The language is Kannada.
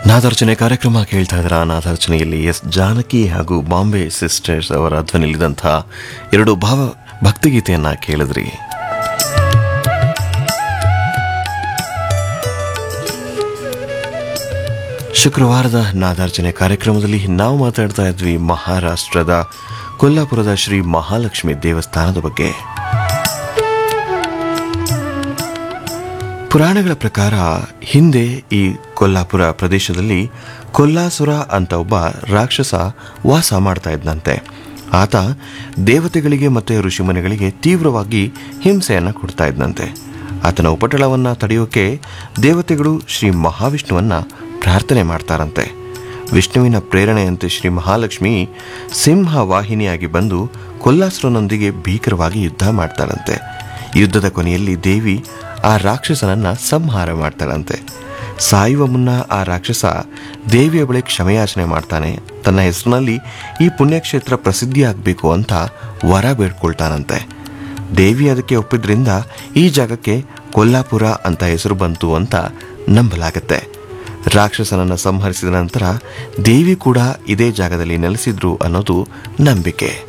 ನಾದಾರ್ಚನೆ ಕಾರ್ಯಕ್ರಮ ಕೇಳ್ತಾ ಇದ್ರ ನಾದಾರ್ಚನೆಯಲ್ಲಿ ಎಸ್ ಜಾನಕಿ ಹಾಗೂ ಬಾಂಬೆ ಸಿಸ್ಟರ್ಸ್ ಅವರ ಧ್ವನಿಲಿದಂತಹ ಎರಡು ಭಾವ ಭಕ್ತಿಗೀತೆಯನ್ನ ಕೇಳಿದ್ರಿ ಶುಕ್ರವಾರದ ನಾದಾರ್ಚನೆ ಕಾರ್ಯಕ್ರಮದಲ್ಲಿ ನಾವು ಮಾತಾಡ್ತಾ ಇದ್ವಿ ಮಹಾರಾಷ್ಟ್ರದ ಕೊಲ್ಲಾಪುರದ ಶ್ರೀ ಮಹಾಲಕ್ಷ್ಮಿ ದೇವಸ್ಥಾನದ ಬಗ್ಗೆ ಪುರಾಣಗಳ ಪ್ರಕಾರ ಹಿಂದೆ ಈ ಕೊಲ್ಲಾಪುರ ಪ್ರದೇಶದಲ್ಲಿ ಕೊಲ್ಲಾಸುರ ಅಂತ ಒಬ್ಬ ರಾಕ್ಷಸ ವಾಸ ಮಾಡ್ತಾ ಇದ್ದಂತೆ ಆತ ದೇವತೆಗಳಿಗೆ ಮತ್ತು ಋಷಿಮುನಿಗಳಿಗೆ ತೀವ್ರವಾಗಿ ಹಿಂಸೆಯನ್ನು ಕೊಡ್ತಾ ಇದ್ದಂತೆ ಆತನ ಉಪಟಳವನ್ನು ತಡೆಯೋಕೆ ದೇವತೆಗಳು ಶ್ರೀ ಮಹಾವಿಷ್ಣುವನ್ನ ಪ್ರಾರ್ಥನೆ ಮಾಡ್ತಾರಂತೆ ವಿಷ್ಣುವಿನ ಪ್ರೇರಣೆಯಂತೆ ಶ್ರೀ ಮಹಾಲಕ್ಷ್ಮಿ ಸಿಂಹ ವಾಹಿನಿಯಾಗಿ ಬಂದು ಕೊಲ್ಲಾಸುರನೊಂದಿಗೆ ಭೀಕರವಾಗಿ ಯುದ್ಧ ಮಾಡ್ತಾಳಂತೆ ಯುದ್ಧದ ಕೊನೆಯಲ್ಲಿ ದೇವಿ ಆ ರಾಕ್ಷಸನನ್ನ ಸಂಹಾರ ಮಾಡ್ತಾಳಂತೆ ಸಾಯುವ ಮುನ್ನ ಆ ರಾಕ್ಷಸ ದೇವಿಯ ಬಳಿ ಕ್ಷಮೆಯಾಚನೆ ಮಾಡ್ತಾನೆ ತನ್ನ ಹೆಸರಿನಲ್ಲಿ ಈ ಪುಣ್ಯಕ್ಷೇತ್ರ ಪ್ರಸಿದ್ಧಿಯಾಗಬೇಕು ಅಂತ ವರ ಬೇಡ್ಕೊಳ್ತಾನಂತೆ ದೇವಿ ಅದಕ್ಕೆ ಒಪ್ಪಿದ್ರಿಂದ ಈ ಜಾಗಕ್ಕೆ ಕೊಲ್ಲಾಪುರ ಅಂತ ಹೆಸರು ಬಂತು ಅಂತ ನಂಬಲಾಗತ್ತೆ ರಾಕ್ಷಸನನ್ನ ಸಂಹರಿಸಿದ ನಂತರ ದೇವಿ ಕೂಡ ಇದೇ ಜಾಗದಲ್ಲಿ ನೆಲೆಸಿದ್ರು ಅನ್ನೋದು ನಂಬಿಕೆ